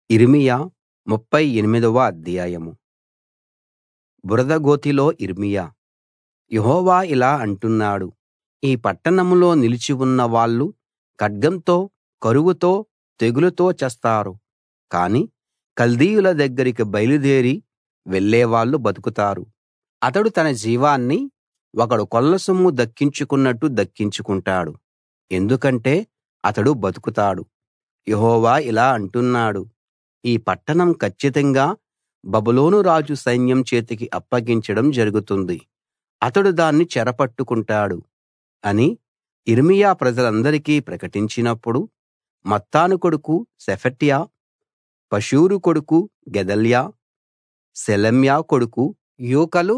యిర్మీయా ముప్ఫై ఎనిమిదవ అధ్యాయం బురద గోతిలో యిర్మీయా యెహోవా ఇలా అంటున్నాడు ఈ పట్టణంలో నిలిచి ఉన్న వాళ్ళు ఖడ్గంతో కరువుతో తెగులుతో చస్తారు కానీ కల్దీయుల దగ్గరికి బయలుదేరి వెళ్ళేవాళ్ళు బతుకుతారు అతడు తన జీవాన్ని ఒకడు కొల్లసొమ్ము దక్కించుకున్నట్టు దక్కించుకుంటాడు ఎందుకంటే అతడు బతుకుతాడు యెహోవా ఇలా అంటున్నాడు ఈ పట్టణం కచ్చితంగా బబులోను రాజు సైన్యం చేతికి అప్పగించడం జరుగుతుంది అతడు దాన్ని చెరపట్టుకుంటాడు అని యిర్మీయా ప్రజలందరికీ ప్రకటించినప్పుడు మత్తాను కొడుకు షెఫట్య పషూరు కొడుకు గెదల్యా షెలెమ్యా కొడుకు యూకలు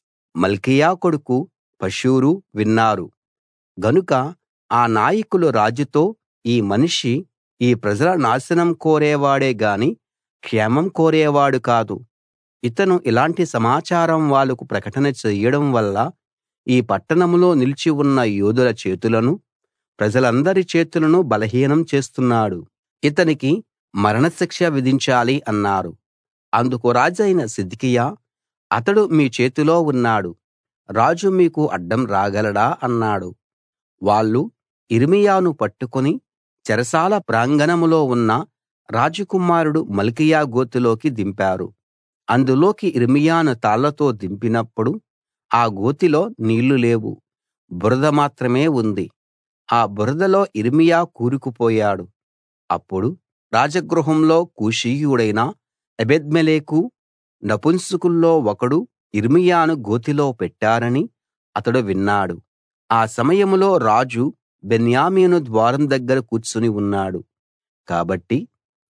మల్కీయా కొడుకు పషూరు విన్నారు గనుక ఆ నాయకులు రాజుతో ఈ మనిషి ఈ ప్రజల నాశనం కోరేవాడే గాని క్షేమం కోరేవాడు కాదు ఇతను ఇలాంటి సమాచారం వాళ్లకు ప్రకటన చెయ్యడం వల్ల ఈ పట్టణంలో నిలిచి ఉన్న యోధుల చేతులను ప్రజలందరి చేతులను బలహీనం చేస్తున్నాడు ఇతనికి మరణశిక్ష విధించాలి అన్నారు అందుకు రాజైన సిద్కియా అతడు మీ చేతిలో ఉన్నాడు రాజు మీకు అడ్డం రాగలడా అన్నాడు వాళ్ళు యిర్మీయాను పట్టుకుని చెరసాల ప్రాంగణంలో ఉన్న రాజకుమారుడు మల్కీయా గోతిలోకి దింపారు అందులోకి యిర్మీయాను తాళ్లతో దింపినప్పుడు ఆ గోతిలో నీళ్లు లేవు బురద మాత్రమే ఉంది ఆ బురదలో యిర్మీయా కూరుకుపోయాడు అప్పుడు రాజగృహంలో కూషీయుడైన ఎబెద్మెలెకు నపుంసకుల్లో ఒకడు యిర్మీయాను గోతిలో పెట్టారని అతడు విన్నాడు ఆ సమయంలో రాజు బెన్యామీను ద్వారం దగ్గర కూర్చుని ఉన్నాడు కాబట్టి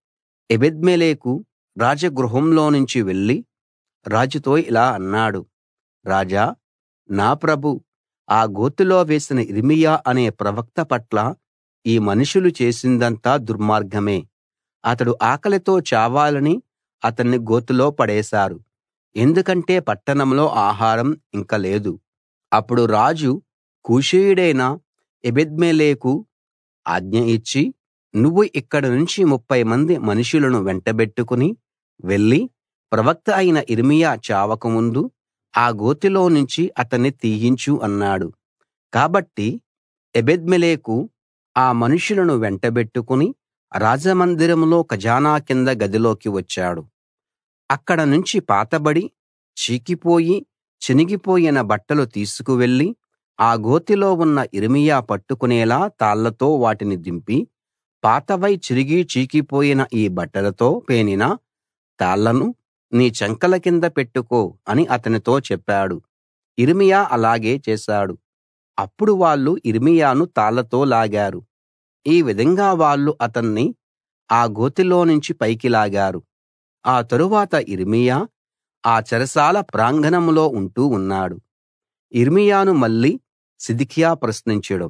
ఎబెద్మెలెకు రాజగృహంలోనుంచి వెళ్లి రాజుతో ఇలా అన్నాడు రాజా నా ప్రభూ ఆ గోతిలో వేసిన యిర్మీయా అనే ప్రవక్త పట్ల ఈ మనుషులు చేసిందంతా దుర్మార్గమే అతడు ఆకలితో చావాలని అతన్ని గోతిలో పడేశారు ఎందుకంటే పట్టణంలో ఆహారం ఇంక లేదు అప్పుడు రాజు కూషీయుడైన ఎబెద్మెలెకు ఆజ్ఞ ఇచ్చి నువ్వు ఇక్కడి నుంచి ముప్ఫై మంది మనుషులను వెంటబెట్టుకుని వెళ్లి ప్రవక్త అయిన యిర్మీయా చావక ముందు ఆ గోతిలో నుంచి అతన్ని తీయించు అన్నాడు కాబట్టి ఎబెద్మెలెకు ఆ మనుషులను వెంటబెట్టుకుని రాజమందిరంలో ఖజానా కింద గదిలోకి వచ్చాడు అక్కడ నుంచి పాతబడి చీకిపోయి చినిగిపోయిన బట్టలు తీసుకువెళ్లి ఆ గోతిలో ఉన్న యిర్మీయా పట్టుకునేలా తాళ్లతో వాటిని దింపి పాతవై చిరిగి చీకిపోయిన ఈ బట్టలతో పేనిన తాళ్లను నీ చంకల కింద పెట్టుకో అని అతనితో చెప్పాడు యిర్మీయా అలాగే చేశాడు అప్పుడు వాళ్ళు యిర్మీయాను తాళ్లతో లాగారు ఈ విధంగా వాళ్ళు అతన్ని ఆ గోతిలోనుంచి పైకి లాగారు ఆ తరువాత యిర్మీయా ఆ చెరసాల ప్రాంగణంలో ఉంటూ ఉన్నాడు యిర్మీయాను మళ్ళీ సిద్కియా ప్రశ్నించడం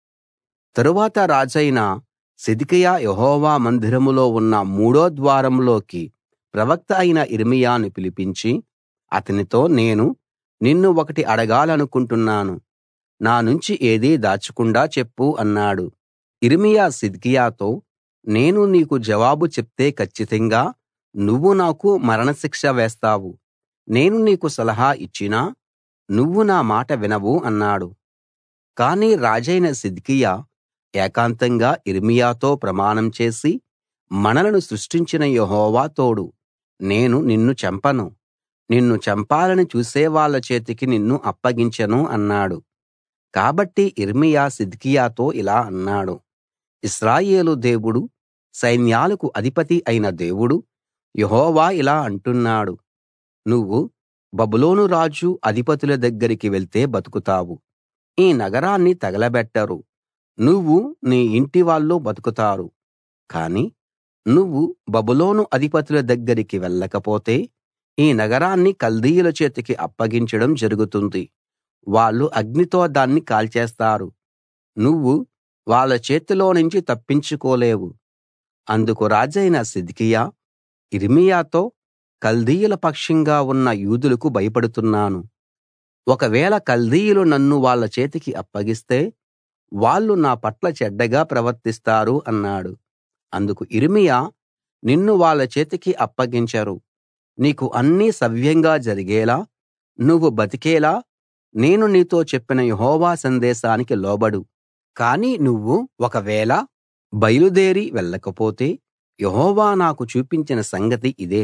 తరువాత రాజైన సిద్కియా యెహోవా మందిరంలో ఉన్న మూడో ద్వారంలోకి ప్రవక్త అయిన యిర్మీయాను పిలిపించి అతనితో నేను నిన్ను ఒకటి అడగాలనుకుంటున్నాను నా నుంచి ఏదీ దాచకుండా చెప్పు అన్నాడు యిర్మీయా సిద్కియాతో నేను నీకు జవాబు చెప్తే కచ్చితంగా నువ్వు నాకు మరణశిక్ష వేస్తావు నేను నీకు సలహా ఇచ్చినా నువ్వు నా మాట వినవు అన్నాడు కానీ రాజైన సిద్కియా ఏకాంతంగా యిర్మీయాతో ప్రమాణం చేసి మనలను సృష్టించిన యెహోవా తోడు నేను నిన్ను చంపను నిన్ను చంపాలని చూసేవాళ్ళ చేతికి నిన్ను అప్పగించను అన్నాడు కాబట్టి యిర్మీయా సిద్కియాతో ఇలా అన్నాడు ఇశ్రాయేలు దేవుడు సైన్యాలకు అధిపతి అయిన దేవుడు యెహోవా ఇలా అంటున్నాడు నువ్వు బబులోను రాజు అధిపతుల దగ్గరికి వెళ్తే బతుకుతావు ఈ నగరాన్ని తగలబెట్టరు నువ్వు నీ ఇంటివాళ్ళు బతుకుతారు కానీ నువ్వు బబులోను అధిపతుల దగ్గరికి వెళ్ళకపోతే ఈ నగరాన్ని కల్దీయుల చేతికి అప్పగించడం జరుగుతుంది వాళ్ళు అగ్నితో దాన్ని కాల్చేస్తారు నువ్వు వాళ్ళ చేతిలో నుంచి తప్పించుకోలేవు అందుకు రాజైన సిద్కియా యిర్మీయాతో కల్దీయుల పక్షంగా ఉన్న యూదులకు భయపడుతున్నాను ఒకవేళ కల్దీయులు నన్ను వాళ్ళ చేతికి అప్పగిస్తే వాళ్ళు నా పట్ల చెడ్డగా ప్రవర్తిస్తారు అన్నాడు అందుకు యిర్మీయా నిన్ను వాళ్ళ చేతికి అప్పగించరు నీకు అన్నీ సవ్యంగా జరిగేలా నువ్వు బతికేలా నేను నీతో చెప్పిన యెహోవా సందేశానికి లోబడు కానీ నువ్వు ఒకవేళ బయలుదేరి వెళ్ళకపోతే యెహోవా నాకు చూపించిన సంగతి ఇదే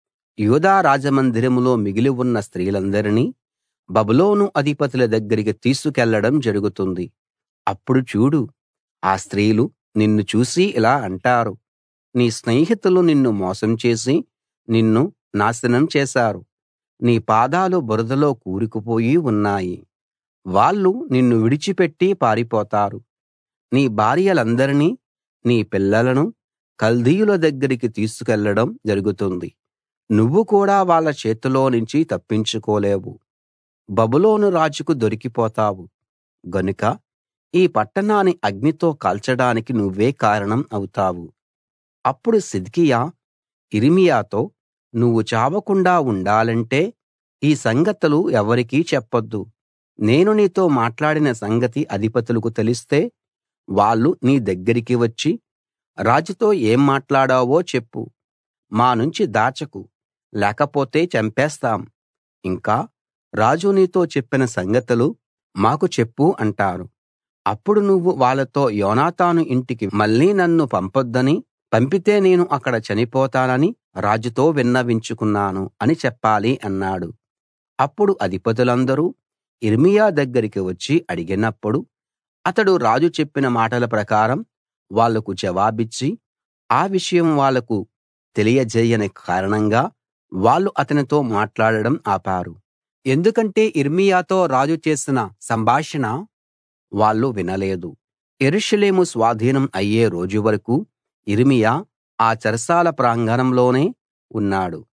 యూదా రాజమందిరంలో మిగిలి ఉన్న స్త్రీలందరినీ బబులోను అధిపతుల దగ్గరికి తీసుకెళ్లడం జరుగుతుంది అప్పుడు చూడు ఆ స్త్రీలు నిన్ను చూసి ఇలా అంటారు నీ స్నేహితులు నిన్ను మోసం చేసి నిన్ను నాశనం చేశారు నీ పాదాలు బురదలో కూరుకుపోయి ఉన్నాయి వాళ్ళు నిన్ను విడిచిపెట్టి పారిపోతారు నీ భార్యలందరినీ నీ పిల్లలను కల్దీయుల దగ్గరికి తీసుకెళ్లడం జరుగుతుంది నువ్వు కూడా వాళ్ళ చేతిలో నుంచి తప్పించుకోలేవు బబులోను రాజుకు దొరికిపోతావు గనుక ఈ పట్టణాన్ని అగ్నితో కాల్చడానికి నువ్వే కారణం అవుతావు అప్పుడు సిద్కియా యిర్మీయాతో నువ్వు చావకుండా ఉండాలంటే ఈ సంగతులు ఎవరికీ చెప్పొద్దు నేను నీతో మాట్లాడిన సంగతి అధిపతులకు తెలిస్తే వాళ్ళు నీ దగ్గరికి వచ్చి రాజుతో ఏం మాట్లాడావో చెప్పు మా నుంచి దాచకు లేకపోతే చంపేస్తాం ఇంకా రాజు నీతో చెప్పిన సంగతులు మాకు చెప్పు అంటారు అప్పుడు నువ్వు వాళ్ళతో యోనాతాను ఇంటికి మళ్ళీ నన్ను పంపొద్దని పంపితే నేను అక్కడ చనిపోతానని రాజుతో విన్నవించుకున్నాను అని చెప్పాలి అన్నాడు అప్పుడు అధిపతులందరూ యిర్మీయా దగ్గరికి వచ్చి అడిగినప్పుడు అతడు రాజు చెప్పిన మాటల ప్రకారం వాళ్లకు జవాబిచ్చి ఆ విషయం వాళ్లకు తెలియజేయని కారణంగా వాళ్ళు అతనితో మాట్లాడడం ఆపారు ఎందుకంటే యిర్మీయాతో రాజు చేసిన సంభాషణ వాళ్ళు వినలేదు యెరూషలేము స్వాధీనం అయ్యే రోజు వరకు యిర్మీయా ఆ చెరసాల ప్రాంగణంలోనే ఉన్నాడు